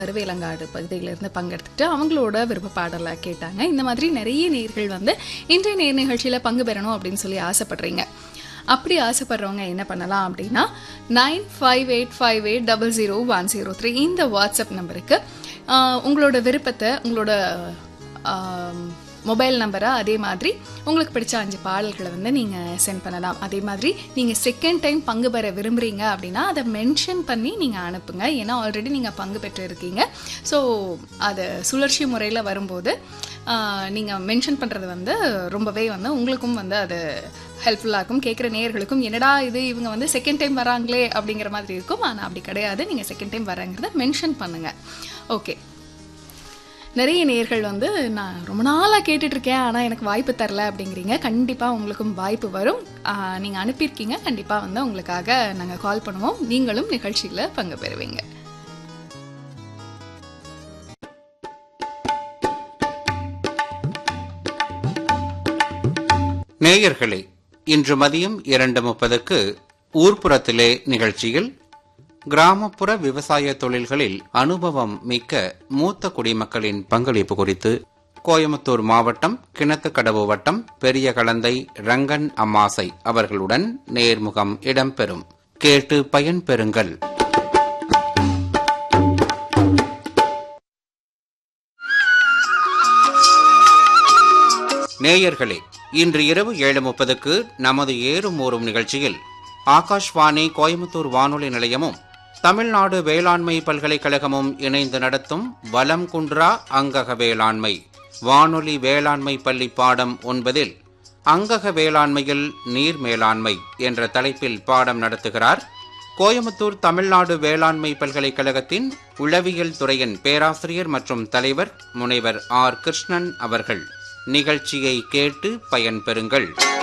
கருவேலங்காடு பகுதியிலிருந்து பங்கெடுத்துட்டு அவங்களோட விருப்ப பாடலை கேட்டாங்க இந்த மாதிரி நிறைய நேர்கள் வந்து இன்றைய நேர் நிகழ்ச்சியில் பங்கு பெறணும் அப்படின்னு சொல்லி ஆசைப்படுறீங்க அப்படி ஆசைப்படுறவங்க என்ன பண்ணலாம் அப்படின்னா nine five eight five eight double zero one zero three இந்த வாட்ஸ்அப் நம்பருக்கு ஆஹ், உங்களோட விருப்பத்தை உங்களோட ஆம், மொபைல் நம்பரை அதே மாதிரி உங்களுக்கு பிடிச்ச அஞ்சு பாடல்களை வந்து நீங்கள் சென்ட் பண்ணலாம் அதே மாதிரி நீங்கள் செகண்ட் டைம் பங்கு பெற விரும்புகிறீங்க அப்படின்னா அதை மென்ஷன் பண்ணி நீங்கள் அனுப்புங்க ஏன்னா ஆல்ரெடி நீங்கள் பங்கு பெற்று இருக்கீங்க ஸோ அது சுழற்சி முறையில் வரும்போது நீங்கள் மென்ஷன் பண்ணுறது வந்து ரொம்பவே வந்து உங்களுக்கும் வந்து அது ஹெல்ப்ஃபுல்லாக இருக்கும் கேட்குற நேயர்களுக்கும் என்னடா இது இவங்க வந்து செகண்ட் டைம் வராங்களே அப்படிங்கிற மாதிரி இருக்கும் ஆனால் அப்படி கிடையாது நீங்கள் செகண்ட் டைம் வரங்கிறத மென்ஷன் பண்ணுங்கள் ஓகே நிறைய நேர்கள் வந்து நான் ரொம்ப நாளாக கேட்டுட்டு இருக்கேன் ஆனால் எனக்கு வாய்ப்பு தரல அப்படிங்கிறீங்க கண்டிப்பாக உங்களுக்கும் வாய்ப்பு வரும் நீங்கள் அனுப்பியிருக்கீங்க கண்டிப்பாக வந்து உங்களுக்காக நாங்கள் கால் பண்ணுவோம் நீங்களும் நிகழ்ச்சியில் பங்கு பெறுவீங்க நேயர்களே இன்று மதியம் இரண்டு முப்பதுக்கு ஊர்ப்புறத்திலே நிகழ்ச்சியில் கிராமப்புற விவசாய தொழில்களில் அனுபவம் மிக்க மூத்த குடிமக்களின் பங்களிப்பு குறித்து கோயமுத்தூர் மாவட்டம் கிணத்துக்கடவு வட்டம் பெரிய கலந்தை ரங்கன் அம்மாசை அவர்களுடன் நேர்முகம் இடம்பெறும் கேட்டு பயன்பெறுங்கள் நேயர்களே இன்று இரவு ஏழு முப்பதுக்கு நமது ஏறும் ஊறும் நிகழ்ச்சியில் ஆகாஷ்வாணி கோயம்புத்தூர் வானொலி நிலையமும் தமிழ்நாடு வேளாண்மை பல்கலைக்கழகமும் இணைந்து நடத்தும் வலம் குன்றா அங்கக வேளாண்மை வானொலி வேளாண்மை பள்ளி பாடம் ஒன்பதில் அங்கக வேளாண்மையில் நீர் மேலாண்மை என்ற தலைப்பில் பாடம் நடத்துகிறார் கோயம்புத்தூர் தமிழ்நாடு வேளாண்மை பல்கலைக்கழகத்தின் உளவியல் துறையின் பேராசிரியர் மற்றும் தலைவர் முனைவர் ஆர் கிருஷ்ணன் அவர்கள் நிகழ்ச்சியை கேட்டு பயன்பெறுங்கள்